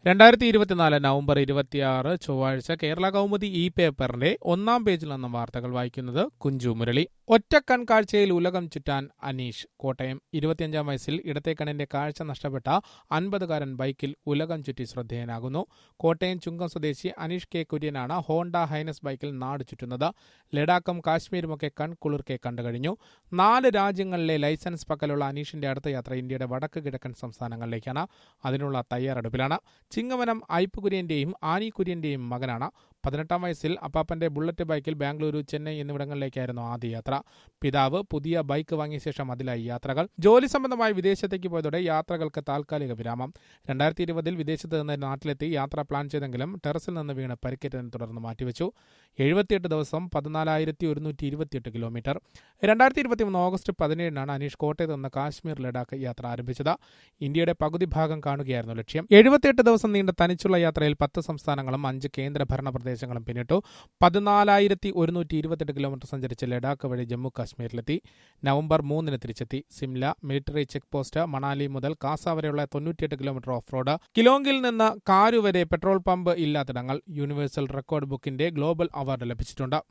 രണ്ടായിരത്തി ഇരുപത്തിനാല് നവംബർ ഇരുപത്തിയാറ് ചൊവ്വാഴ്ച കേരള കൗമുദി ഇ പേപ്പറിന്റെ ഒന്നാം പേജിൽ നിന്നും വാർത്തകൾ വായിക്കുന്നത് കുഞ്ചു മുരളി ഒറ്റ കൺകാഴ്ചയിൽ ഉലകം ചുറ്റാൻ അനീഷ് കോട്ടയം ഇരുപത്തിയഞ്ചാം വയസ്സിൽ ഇടത്തെ കണ്ണിന്റെ കാഴ്ച നഷ്ടപ്പെട്ട അൻപതുകാരൻ ബൈക്കിൽ ഉലകം ചുറ്റി ശ്രദ്ധേയനാകുന്നു കോട്ടയം ചുങ്കം സ്വദേശി അനീഷ് കെ കുര്യനാണ് ഹോണ്ട ഹൈനസ് ബൈക്കിൽ നാട് ചുറ്റുന്നത് ലഡാക്കും കാശ്മീരുമൊക്കെ കൺകുളിർക്കെ കണ്ടുകഴിഞ്ഞു നാല് രാജ്യങ്ങളിലെ ലൈസൻസ് പക്കലുള്ള അനീഷിന്റെ അടുത്ത യാത്ര ഇന്ത്യയുടെ വടക്ക് കിഴക്കൻ സംസ്ഥാനങ്ങളിലേക്കാണ് അതിനുള്ള തയ്യാറെടുപ്പിലാണ് ചിങ്ങവനം ഐപ്പ് കുര്യന്റെയും ആനി കുര്യന്റെയും മകനാണ് പതിനെട്ടാം വയസ്സിൽ അപ്പാപ്പന്റെ ബുള്ളറ്റ് ബൈക്കിൽ ബാംഗ്ലൂരു ചെന്നൈ എന്നിവിടങ്ങളിലേക്കായിരുന്നു ആദ്യ യാത്ര പിതാവ് പുതിയ ബൈക്ക് വാങ്ങിയ ശേഷം അതിലായി യാത്രകൾ ജോലി സംബന്ധമായി വിദേശത്തേക്ക് പോയതോടെ യാത്രകൾക്ക് താൽക്കാലിക വിരാമം രണ്ടായിരത്തി ഇരുപതിൽ വിദേശത്ത് നിന്ന് നാട്ടിലെത്തി യാത്ര പ്ലാൻ ചെയ്തെങ്കിലും ടെറസിൽ നിന്ന് വീണ് പരിക്കേറ്റതിനെ തുടർന്ന് മാറ്റിവെച്ചു എഴുപത്തിയെട്ട് ദിവസം പതിനാലായിരത്തി ഒരുന്നൂറ്റി ഇരുപത്തിയെട്ട് കിലോമീറ്റർ രണ്ടായിരത്തി ഇരുപത്തിമൂന്ന് ഓഗസ്റ്റ് പതിനേഴിനാണ് അനീഷ് കോട്ടയത്ത് നിന്ന് കാശ്മീർ ലഡാക്ക് യാത്ര ആരംഭിച്ചത് ഇന്ത്യയുടെ പകുതി ഭാഗം കാണുകയായിരുന്നു ലക്ഷ്യം എഴുപത്തിയെട്ട് ദിവസം നീണ്ട തനിച്ചുള്ള യാത്രയിൽ പത്ത് സംസ്ഥാനങ്ങളും അഞ്ച് കേന്ദ്രഭരണ പ്രദേശങ്ങളും പിന്നിട്ടു പതിനാലായിരത്തി ഒരുന്നൂറ്റി ഇരുപത്തെട്ട് കിലോമീറ്റർ സഞ്ചരിച്ച് ലഡാക്ക് വഴി ജമ്മു കാശ്മീരിലെത്തി നവംബർ മൂന്നിന് തിരിച്ചെത്തി Shimla military check post Manali മുതൽ കാസ വരെയുള്ള തൊണ്ണൂറ്റിയെട്ട് കിലോമീറ്റർ ഓഫ് റോഡ് കിലോങ്കിൽ നിന്ന് കാരു വരെ പെട്രോൾ പമ്പ് ഇല്ലാത്തിടങ്ങൾ യൂണിവേഴ്സൽ റെക്കോർഡ് ബുക്കിന്റെ ഗ്ലോബൽ അവാർഡ് ലഭിച്ചിട്ടുണ്ട്